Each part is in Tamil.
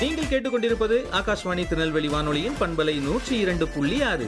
நீங்கள் கேட்டுக்கொண்டிருப்பது ஆகாஷ்வாணி திருநெல்வேலி வானொலியின் பண்பலை நூற்றி இரண்டு புள்ளி ஆறு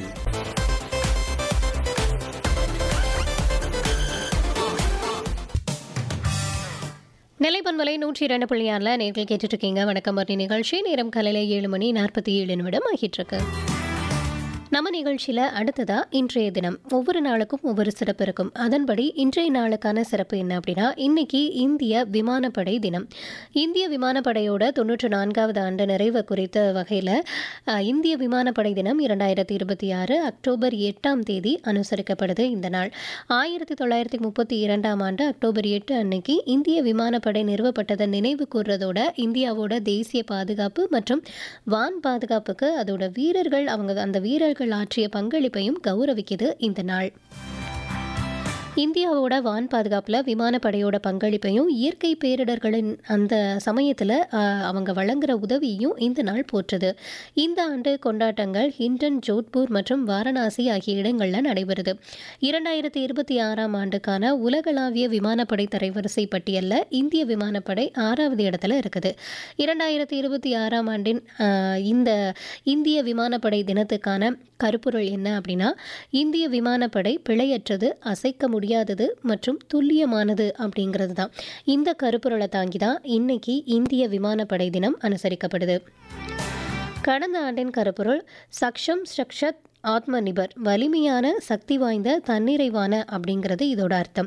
நிலைப்பன்மலை நூற்றி இரண்டு புள்ளியாரில் நேர்கள் கேட்டுட்டு இருக்கீங்க வணக்கம் மரணி நிகழ்ச்சி நேரம் காலையில் ஏழு மணி நாற்பத்தி ஏழு நிமிடம் ஆகிட்டு இருக்கு நம்ம நிகழ்ச்சியில் அடுத்ததா இன்றைய தினம் ஒவ்வொரு நாளுக்கும் ஒவ்வொரு சிறப்பு இருக்கும் அதன்படி இன்றைய நாளுக்கான சிறப்பு என்ன அப்படின்னா இன்னைக்கு இந்திய விமானப்படை தினம் இந்திய விமானப்படையோட தொண்ணூற்று நான்காவது ஆண்டு நிறைவு குறித்த வகையில் இந்திய விமானப்படை தினம் இரண்டாயிரத்தி இருபத்தி ஆறு அக்டோபர் எட்டாம் தேதி அனுசரிக்கப்படுது இந்த நாள் ஆயிரத்தி தொள்ளாயிரத்தி முப்பத்தி இரண்டாம் ஆண்டு அக்டோபர் எட்டு அன்னைக்கு இந்திய விமானப்படை நிறுவப்பட்டதை நினைவு கூர்றதோட இந்தியாவோட தேசிய பாதுகாப்பு மற்றும் வான் பாதுகாப்புக்கு அதோட வீரர்கள் அவங்க அந்த வீரர்கள் ஆற்றிய பங்களிப்பையும் கௌரவிக்குது இந்த நாள் இந்தியாவோட வான் பாதுகாப்பில் விமானப்படையோட பங்களிப்பையும் இயற்கை பேரிடர்களின் அந்த சமயத்தில் அவங்க வழங்குற உதவியையும் இந்த நாள் போற்றுது இந்த ஆண்டு கொண்டாட்டங்கள் ஹிண்டன் ஜோத்பூர் மற்றும் வாரணாசி ஆகிய இடங்களில் நடைபெறுது இரண்டாயிரத்தி இருபத்தி ஆறாம் ஆண்டுக்கான உலகளாவிய விமானப்படை தரைவரிசை பட்டியலில் இந்திய விமானப்படை ஆறாவது இடத்துல இருக்குது இரண்டாயிரத்தி இருபத்தி ஆறாம் ஆண்டின் ஆஹ், இந்த இந்திய விமானப்படை தினத்துக்கான கருப்பொருள் என்ன அப்படின்னா இந்திய விமானப்படை பிழையற்றது அசைக்க முடியாதது மற்றும் துல்லியமானது அப்படிங்கிறது தான் இந்த கருப்பொருளை தாங்கி தான் இன்னைக்கு இந்திய விமானப்படை தினம் அனுசரிக்கப்படுது கடந்த ஆண்டின் கருப்பொருள் சக்ஷம் ஸ்ரக்ஷத் ஆத்ம நிபர் வலிமையான சக்தி வாய்ந்த தன்னிறைவான அப்படிங்கிறது இதோட அர்த்தம்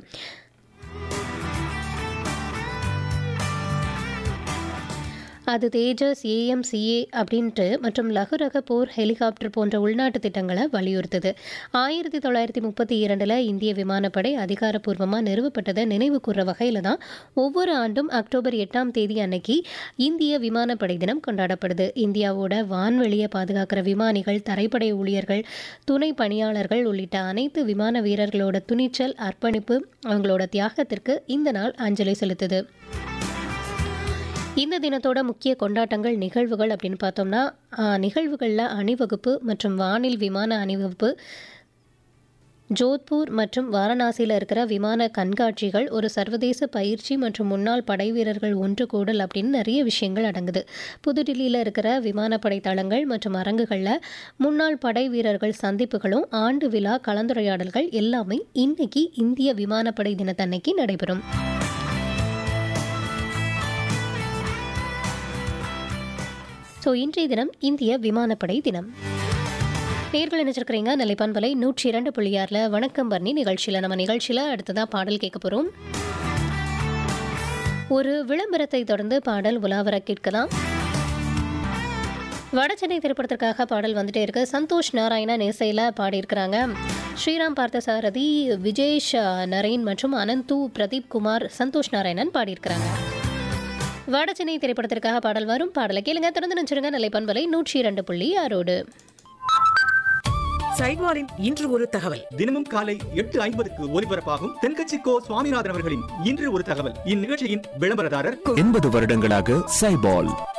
அது தேஜஸ் ஏஎம்சிஏ அப்படின்ட்டு மற்றும் லகுரக போர் ஹெலிகாப்டர் போன்ற உள்நாட்டு திட்டங்களை வலியுறுத்துது ஆயிரத்தி தொள்ளாயிரத்தி முப்பத்தி இரண்டில் இந்திய விமானப்படை அதிகாரப்பூர்வமாக நிறுவப்பட்டதை நினைவு கூற வகையில் தான் ஒவ்வொரு ஆண்டும் அக்டோபர் எட்டாம் தேதி அன்னைக்கு இந்திய விமானப்படை தினம் கொண்டாடப்படுது இந்தியாவோட வான்வெளியை பாதுகாக்கிற விமானிகள் தரைப்படை ஊழியர்கள் துணை பணியாளர்கள் உள்ளிட்ட அனைத்து விமான வீரர்களோட துணிச்சல் அர்ப்பணிப்பு அவங்களோட தியாகத்திற்கு இந்த நாள் அஞ்சலி செலுத்துது இந்த தினத்தோட முக்கிய கொண்டாட்டங்கள் நிகழ்வுகள் அப்படின்னு பார்த்தோம்னா ஆஹ், நிகழ்வுகளில் அணிவகுப்பு மற்றும் வானில் விமான அணிவகுப்பு ஜோத்பூர் மற்றும் வாரணாசியில் இருக்கிற விமான கண்காட்சிகள் ஒரு சர்வதேச பயிற்சி மற்றும் முன்னாள் படை வீரர்கள் ஒன்று கூடல் அப்படின்னு நிறைய விஷயங்கள் அடங்குது புதுடில்லியில் இருக்கிற விமானப்படை தளங்கள் மற்றும் அரங்குகளில் முன்னாள் படை வீரர்கள் சந்திப்புகளும் ஆண்டு விழா கலந்துரையாடல்கள் எல்லாமே இன்னைக்கு இந்திய விமானப்படை தினத்தன்னைக்கு நடைபெறும் ஸோ இன்றைய தினம் இந்திய விமானப்படை தினம் நேர்கள் நினைச்சிருக்கிறீங்க நிலைப்பான்பலை நூற்றி இரண்டு புள்ளியாரில் வணக்கம் பர்ணி நிகழ்ச்சியில் நம்ம நிகழ்ச்சியில் அடுத்ததாக பாடல் கேட்க போகிறோம் ஒரு விளம்பரத்தை தொடர்ந்து பாடல் உலாவர கேட்கலாம் வடசென்னை திரைப்படத்திற்காக பாடல் வந்துட்டே இருக்கு சந்தோஷ் நாராயணா நேசையில் பாடியிருக்கிறாங்க ஸ்ரீராம் பார்த்தசாரதி விஜேஷ் நரேன் மற்றும் அனந்து பிரதீப் குமார் சந்தோஷ் நாராயணன் பாடியிருக்கிறாங்க வடசென்னை திரைப்படத்திற்காக பாடல் வரும் பாடலை கேளுங்க தொடர்ந்து நினைச்சிருங்க நிலைப்பண்பலை நூற்றி இரண்டு புள்ளி ஆறோடு சைவாரின் இன்று ஒரு தகவல் தினமும் காலை எட்டு ஐம்பதுக்கு ஒலிபரப்பாகும் தென்கட்சி கோ சுவாமிநாதன் அவர்களின் இன்று ஒரு தகவல் இந்நிகழ்ச்சியின் விளம்பரதாரர் எண்பது வருடங்களாக சைபால்